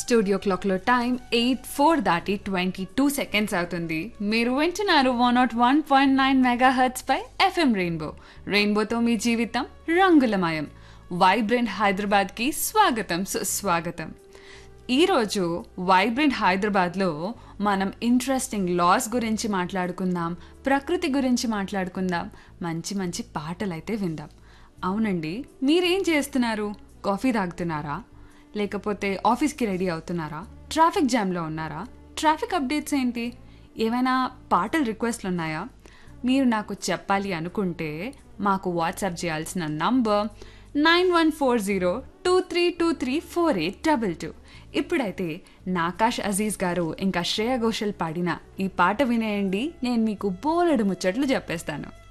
studio క్లాక్లో time eight four దాటి twenty two seconds అవుతుంది మీరు వింటున్నారు one naught one point nine megahertz పై ఎఫ్ఎం రెయిన్బో రెయిన్బోతో మీ జీవితం రంగులమయం వైబ్రెంట్ హైదరాబాద్కి స్వాగతం సుస్వాగతం ఈరోజు వైబ్రెంట్ హైదరాబాద్లో మనం ఇంట్రెస్టింగ్ లాస్ గురించి మాట్లాడుకుందాం ప్రకృతి గురించి మాట్లాడుకుందాం మంచి మంచి పాటలైతే విందాం అవునండి మీరేం చేస్తున్నారు కాఫీ తాగుతున్నారా లేకపోతే ఆఫీస్కి రెడీ అవుతున్నారా ట్రాఫిక్ జామ్లో ఉన్నారా ట్రాఫిక్ అప్డేట్స్ ఏంటి ఏమైనా పాటల రిక్వెస్ట్లు ఉన్నాయా మీరు నాకు చెప్పాలి అనుకుంటే మాకు వాట్సాప్ చేయాల్సిన number nine one four zero two three two three four eight double two ఇప్పుడైతే నాకాష్ అజీజ్ గారు ఇంకా శ్రేయ ఘోషల్ పాడిన ఈ పాట వినేయండి నేను మీకు బోలెడు ముచ్చట్లు చెప్పేస్తాను